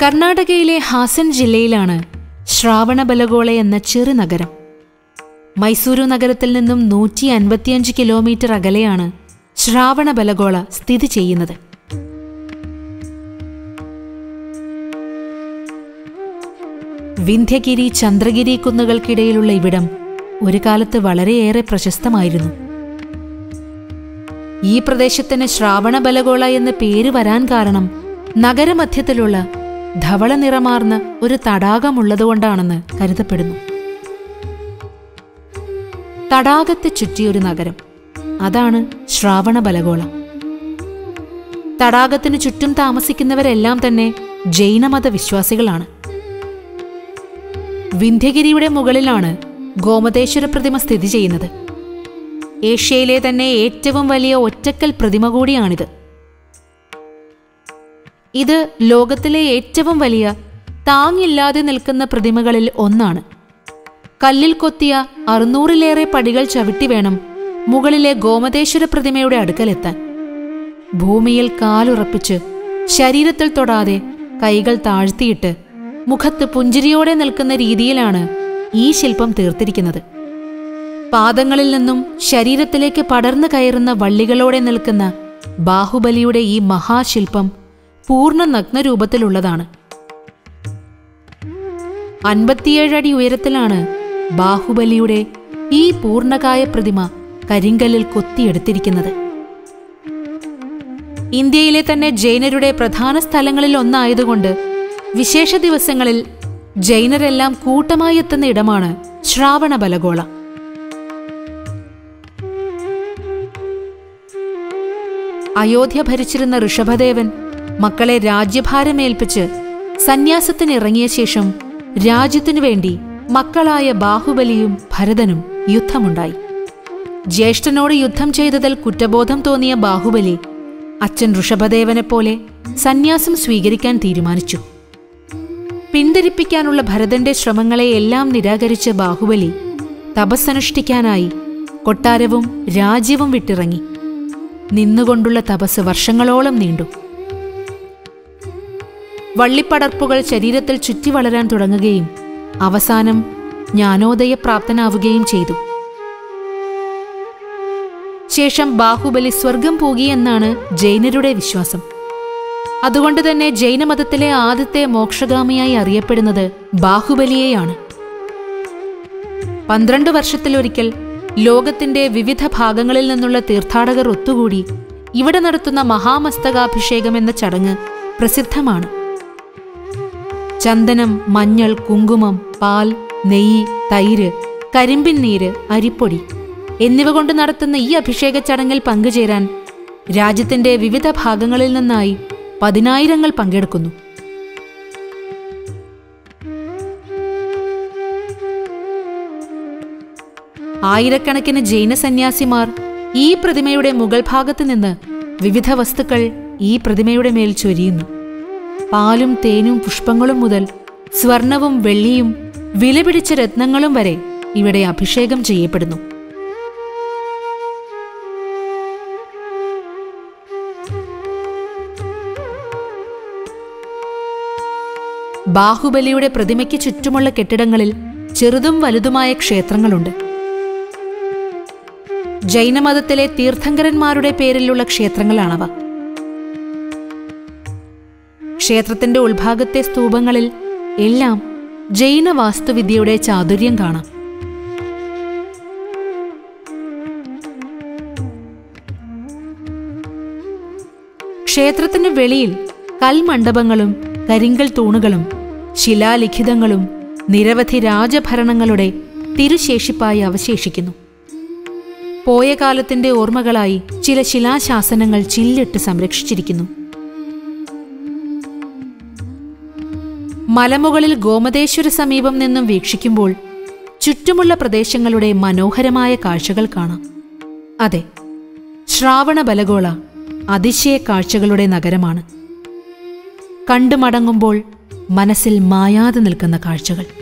കർണാടകയിലെ ഹാസൻ ജില്ലയിലാണ് ശ്രാവണബലഗോള എന്ന ചെറു നഗരം മൈസൂരു നഗരത്തിൽ നിന്നും നൂറ്റി അൻപത്തിയഞ്ച് കിലോമീറ്റർ അകലെയാണ് ശ്രാവണബലഗോള സ്ഥിതി ചെയ്യുന്നത് വിന്ധ്യഗിരി ചന്ദ്രഗിരി കുന്നുകൾക്കിടയിലുള്ള ഇവിടം ഒരു കാലത്ത് വളരെയേറെ പ്രശസ്തമായിരുന്നു ഈ പ്രദേശത്തിന് ശ്രാവണബലഗോള എന്ന പേര് വരാൻ കാരണം നഗരമധ്യത്തിലുള്ള ധവള നിറമാർന്ന ഒരു തടാകമുള്ളതുകൊണ്ടാണെന്ന് കരുതപ്പെടുന്നു തടാകത്തെ ചുറ്റിയൊരു നഗരം അതാണ് ശ്രാവണബലഗോള തടാകത്തിന് ചുറ്റും താമസിക്കുന്നവരെല്ലാം തന്നെ ജൈനമത വിശ്വാസികളാണ് വിന്ധ്യഗിരിയുടെ മുകളിലാണ് ഗോമതേശ്വര പ്രതിമ സ്ഥിതി ചെയ്യുന്നത് ഏഷ്യയിലെ തന്നെ ഏറ്റവും വലിയ ഒറ്റക്കൽ പ്രതിമ കൂടിയാണിത് ഇത് ലോകത്തിലെ ഏറ്റവും വലിയ താങ്ങില്ലാതെ നിൽക്കുന്ന പ്രതിമകളിൽ ഒന്നാണ് കല്ലിൽ കൊത്തിയ അറുന്നൂറിലേറെ പടികൾ ചവിട്ടി വേണം മുകളിലെ ഗോമതേശ്വര പ്രതിമയുടെ അടുക്കലെത്താൻ ഭൂമിയിൽ കാലുറപ്പിച്ച് ശരീരത്തിൽ തൊടാതെ കൈകൾ താഴ്ത്തിയിട്ട് മുഖത്ത് പുഞ്ചിരിയോടെ നിൽക്കുന്ന രീതിയിലാണ് ഈ ശില്പം തീർത്തിരിക്കുന്നത് പാദങ്ങളിൽ നിന്നും ശരീരത്തിലേക്ക് പടർന്നു കയറുന്ന വള്ളികളോടെ നിൽക്കുന്ന ബാഹുബലിയുടെ ഈ മഹാശില്പം പൂർണ്ണ നഗ്നരൂപത്തിലുള്ളതാണ് അൻപത്തിയേഴ് അടി ഉയരത്തിലാണ് ബാഹുബലിയുടെ ഈ പൂർണ്ണകായ പ്രതിമ കരിങ്കല്ലിൽ കൊത്തിയെടുത്തിരിക്കുന്നത് ഇന്ത്യയിലെ തന്നെ ജൈനരുടെ പ്രധാന സ്ഥലങ്ങളിൽ ഒന്നായതുകൊണ്ട് വിശേഷ ദിവസങ്ങളിൽ ജൈനരെല്ലാം കൂട്ടമായി എത്തുന്ന ഇടമാണ് ശ്രാവണ ബലഗോള അയോധ്യ ഭരിച്ചിരുന്ന ഋഷഭദേവൻ മക്കളെ രാജ്യഭാരമേൽപ്പിച്ച് സന്യാസത്തിന് ഇറങ്ങിയ ശേഷം രാജ്യത്തിനു വേണ്ടി മക്കളായ ബാഹുബലിയും ഭരതനും യുദ്ധമുണ്ടായി ജ്യേഷ്ഠനോട് യുദ്ധം ചെയ്തതിൽ കുറ്റബോധം തോന്നിയ ബാഹുബലി അച്ഛൻ ഋഷഭദേവനെപ്പോലെ സന്യാസം സ്വീകരിക്കാൻ തീരുമാനിച്ചു പിന്തിരിപ്പിക്കാനുള്ള ഭരതന്റെ ശ്രമങ്ങളെ എല്ലാം നിരാകരിച്ച ബാഹുബലി തപസ്സനുഷ്ഠിക്കാനായി കൊട്ടാരവും രാജ്യവും വിട്ടിറങ്ങി നിന്നുകൊണ്ടുള്ള തപസ് വർഷങ്ങളോളം നീണ്ടു വള്ളിപ്പടർപ്പുകൾ ശരീരത്തിൽ ചുറ്റി വളരാൻ തുടങ്ങുകയും അവസാനം ജ്ഞാനോദയപ്രാപ്തനാവുകയും ചെയ്തു ശേഷം ബാഹുബലി സ്വർഗം പോകിയെന്നാണ് ജൈനരുടെ വിശ്വാസം അതുകൊണ്ട് തന്നെ ജൈനമതത്തിലെ ആദ്യത്തെ മോക്ഷഗാമിയായി അറിയപ്പെടുന്നത് ബാഹുബലിയെയാണ് പന്ത്രണ്ട് വർഷത്തിലൊരിക്കൽ ലോകത്തിന്റെ വിവിധ ഭാഗങ്ങളിൽ നിന്നുള്ള തീർത്ഥാടകർ ഒത്തുകൂടി ഇവിടെ നടത്തുന്ന മഹാമസ്തകാഭിഷേകം എന്ന ചടങ്ങ് പ്രസിദ്ധമാണ് ചന്ദനം മഞ്ഞൾ കുങ്കുമം പാൽ നെയ്യ് തൈര് കരിമ്പിൻ നീര് അരിപ്പൊടി എന്നിവ കൊണ്ട് നടത്തുന്ന ഈ അഭിഷേക ചടങ്ങിൽ പങ്കുചേരാൻ രാജ്യത്തിന്റെ വിവിധ ഭാഗങ്ങളിൽ നിന്നായി പതിനായിരങ്ങൾ പങ്കെടുക്കുന്നു ആയിരക്കണക്കിന് ജൈന സന്യാസിമാർ ഈ പ്രതിമയുടെ മുകൾ ഭാഗത്ത് നിന്ന് വിവിധ വസ്തുക്കൾ ഈ പ്രതിമയുടെ മേൽ ചൊരിയുന്നു പാലും തേനും പുഷ്പങ്ങളും മുതൽ സ്വർണവും വെള്ളിയും വിലപിടിച്ച രത്നങ്ങളും വരെ ഇവിടെ അഭിഷേകം ചെയ്യപ്പെടുന്നു ബാഹുബലിയുടെ പ്രതിമയ്ക്ക് ചുറ്റുമുള്ള കെട്ടിടങ്ങളിൽ ചെറുതും വലുതുമായ ക്ഷേത്രങ്ങളുണ്ട് ജൈനമതത്തിലെ തീർത്ഥങ്കരന്മാരുടെ പേരിലുള്ള ക്ഷേത്രങ്ങളാണവ ക്ഷേത്രത്തിന്റെ ഉൾഭാഗത്തെ സ്തൂപങ്ങളിൽ എല്ലാം ജൈന വാസ്തുവിദ്യയുടെ ചാതുര്യം കാണാം ക്ഷേത്രത്തിന് വെളിയിൽ കൽമണ്ഡപങ്ങളും കരിങ്കൽ തൂണുകളും ശിലാലിഖിതങ്ങളും നിരവധി രാജഭരണങ്ങളുടെ തിരുശേഷിപ്പായി അവശേഷിക്കുന്നു പോയ കാലത്തിന്റെ ഓർമ്മകളായി ചില ശിലാശാസനങ്ങൾ ചില്ലിട്ട് സംരക്ഷിച്ചിരിക്കുന്നു മലമുകളിൽ ഗോമതേശ്വര സമീപം നിന്നും വീക്ഷിക്കുമ്പോൾ ചുറ്റുമുള്ള പ്രദേശങ്ങളുടെ മനോഹരമായ കാഴ്ചകൾ കാണാം അതെ ശ്രാവണ ബലഗോള അതിശയ കാഴ്ചകളുടെ നഗരമാണ് കണ്ടു മടങ്ങുമ്പോൾ മനസ്സിൽ മായാതെ നിൽക്കുന്ന കാഴ്ചകൾ